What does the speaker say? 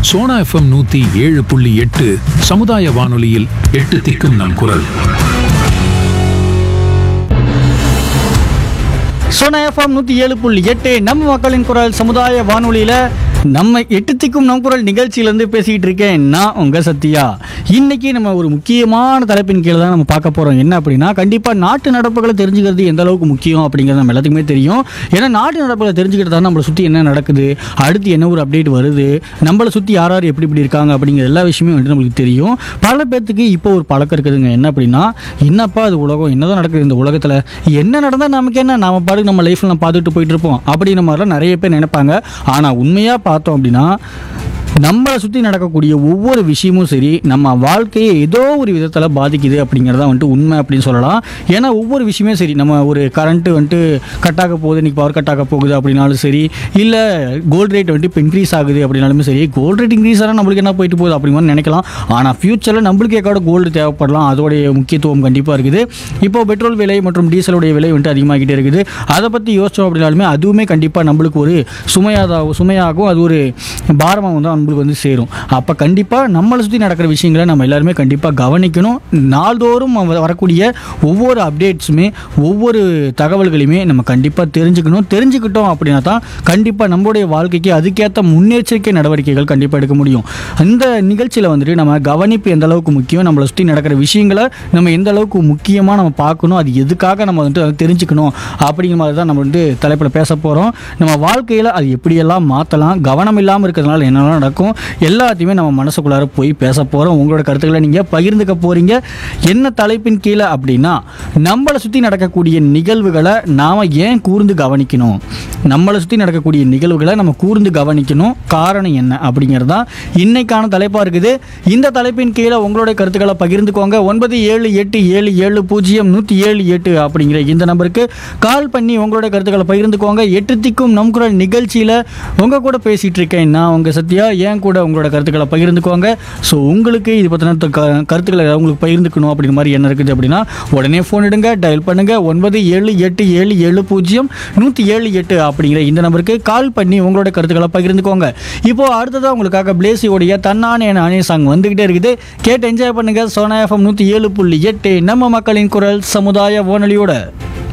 Sona FM நூத்தி ஏழு புள்ளி எட்டு சமுதாய வானொலியில் எட்டு திக்கும் நம் குரல் சோனா எஃப்எம் நூற்றி ஏழு புள்ளி எட்டு நம்ம மக்களின் குரல் சமுதாய வானொலியில் நம்ம எட்டு திக்கும் நம் குரல் நிகழ்ச்சியிலேருந்து பேசிக்கிட்டு இருக்கேன் நான் உங்கள் சத்யா இன்னைக்கு நம்ம ஒரு முக்கியமான தலைப்பின் கீழே தான் நம்ம பார்க்க போகிறோம் என்ன அப்படின்னா கண்டிப்பாக நாட்டு நடப்புகளை தெரிஞ்சுக்கிறது எந்த அளவுக்கு முக்கியம் அப்படிங்கிறது நம்ம எல்லாத்துக்குமே தெரியும் ஏன்னா நாட்டு நடப்புகளை தெரிஞ்சுக்கிட்டு தான் நம்மளை சுற்றி என்ன நடக்குது அடுத்து என்ன ஒரு அப்டேட் வருது நம்மளை சுற்றி யார் யார் எப்படி இப்படி இருக்காங்க அப்படிங்கிற எல்லா விஷயமும் வந்துட்டு நம்மளுக்கு தெரியும் பல பேர்த்துக்கு இப்போ ஒரு பழக்கம் இருக்குதுங்க என்ன அப்படின்னா என்னப்பா அது உலகம் என்னதான் நடக்குது இந்த உலகத்தில் என்ன நடந்தால் நமக்கு என்ன நாம பாட்டுக்கு நம்ம லைஃப்பில் நம்ம பார்த்துட்டு போயிட்டு இருப்போம் அப்படின்ற மாதிரிலாம் நிறைய பேர் நினைப்பாங்க ஆனால் உண்மையாக பார்த்தோம் அப்படின்னா நம்மளை சுற்றி நடக்கக்கூடிய ஒவ்வொரு விஷயமும் சரி நம்ம வாழ்க்கையை ஏதோ ஒரு விதத்தில் பாதிக்குது அப்படிங்கிறதா வந்துட்டு உண்மை அப்படின்னு சொல்லலாம் ஏன்னா ஒவ்வொரு விஷயமே சரி நம்ம ஒரு கரண்ட்டு வந்துட்டு கட் ஆக போகுது இன்றைக்கி பவர் கட் ஆக போகுது அப்படின்னாலும் சரி இல்லை கோல்டு ரேட் வந்துட்டு இப்போ இன்க்ரீஸ் ஆகுது அப்படின்னாலுமே சரி கோல்டு ரேட் இன்க்ரீஸ் ஆனால் நம்மளுக்கு என்ன போயிட்டு போகுது அப்படிங்கிற மாதிரி நினைக்கலாம் ஆனால் ஃப்யூச்சரில் நம்மளுக்கு எக்காட கோல்டு தேவைப்படலாம் அதோடைய முக்கியத்துவம் கண்டிப்பாக இருக்குது இப்போ பெட்ரோல் விலை மற்றும் டீசலுடைய விலை வந்துட்டு அதிகமாகிட்டே இருக்குது அதை பற்றி யோசிச்சோம் அப்படின்னாலுமே அதுவுமே கண்டிப்பாக நம்மளுக்கு ஒரு சுமையாக சுமையாகும் அது ஒரு பாரமாகவும் தான் நம்மளுக்கு வந்து சேரும் அப்போ கண்டிப்பாக நம்மளை சுற்றி நடக்கிற விஷயங்களை நம்ம எல்லாருமே கண்டிப்பாக கவனிக்கணும் நாள்தோறும் வ- வரக்கூடிய ஒவ்வொரு அப்டேட்ஸுமே ஒவ்வொரு தகவல்களையுமே நம்ம கண்டிப்பாக தெரிஞ்சுக்கணும் தெரிஞ்சுக்கிட்டோம் அப்படின்னா தான் கண்டிப்பாக நம்மளுடைய வாழ்க்கைக்கு அதுக்கேற்ற முன்னெச்சரிக்கை நடவடிக்கைகள் கண்டிப்பாக எடுக்க முடியும் அந்த நிகழ்ச்சியில் வந்துட்டு நம்ம கவனிப்பு எந்த அளவுக்கு முக்கியம் நம்மளை சுற்றி நடக்கிற விஷயங்களை நம்ம எந்த அளவுக்கு முக்கியமாக நம்ம பார்க்கணும் அது எதுக்காக நம்ம வந்துட்டு அதை தெரிஞ்சுக்கணும் அப்படிங்கிற மாதிரி தான் நம்ம வந்து தலைப்பில் பேச போகிறோம் நம்ம வாழ்க்கையில் அது எப்படியெல்லாம் மாற்றலாம் கவனம் இல்லாமல் இருக்கிறதுனால என்னெல்லாம் நடக்கும் எல்லாத்தையுமே நம்ம மனசுக்குள்ளார போய் பேச போகிறோம் உங்களோட கருத்துக்களை நீங்கள் பகிர்ந்துக்க போகிறீங்க என்ன தலைப்பின் கீழே அப்படின்னா நம்மளை சுற்றி நடக்கக்கூடிய நிகழ்வுகளை நாம் ஏன் கூர்ந்து கவனிக்கணும் நம்மளை சுற்றி நடக்கக்கூடிய நிகழ்வுகளை நம்ம கூர்ந்து கவனிக்கணும் காரணம் என்ன அப்படிங்கிறது தான் இன்னைக்கான தலைப்பாக இருக்குது இந்த தலைப்பின் கீழே உங்களுடைய கருத்துக்களை பகிர்ந்துக்கோங்க ஒன்பது ஏழு எட்டு ஏழு ஏழு பூஜ்ஜியம் நூற்றி ஏழு எட்டு அப்படிங்கிற இந்த நம்பருக்கு கால் பண்ணி உங்களுடைய கருத்துக்களை பகிர்ந்துக்கோங்க எட்டு திக்கும் நம் குரல் நிகழ்ச்சியில் உங்கள் கூட பேசிகிட்டு இருக்கேன் நான் உங்கள் சத்யா ஏன் கூட உங்களோட கருத்துக்களை பகிர்ந்துக்கோங்க ஸோ உங்களுக்கு இது பற்றின கருத்துக்களை ஏதாவது உங்களுக்கு பகிர்ந்துக்கணும் அப்படிங்கிற மாதிரி என்ன இருக்குது அப்படின்னா உடனே ஃபோன் எடுங்க டயல் பண்ணுங்கள் ஒன்பது ஏழு எட்டு ஏழு ஏழு பூஜ்ஜியம் நூற்றி ஏழு எட்டு அப்படிங்கிற இந்த நம்பருக்கு கால் பண்ணி உங்களோட கருத்துக்களை பகிர்ந்துக்கோங்க இப்போ அடுத்ததாக உங்களுக்காக பிளேசியோடைய தன்னானே நானே சாங் வந்துக்கிட்டே இருக்குது கேட்டு என்ஜாய் பண்ணுங்கள் சோனா எஃப்எம் நூற்றி ஏழு புள்ளி எட்டு நம்ம மக்களின் குரல் சமுதாய வானொலியோட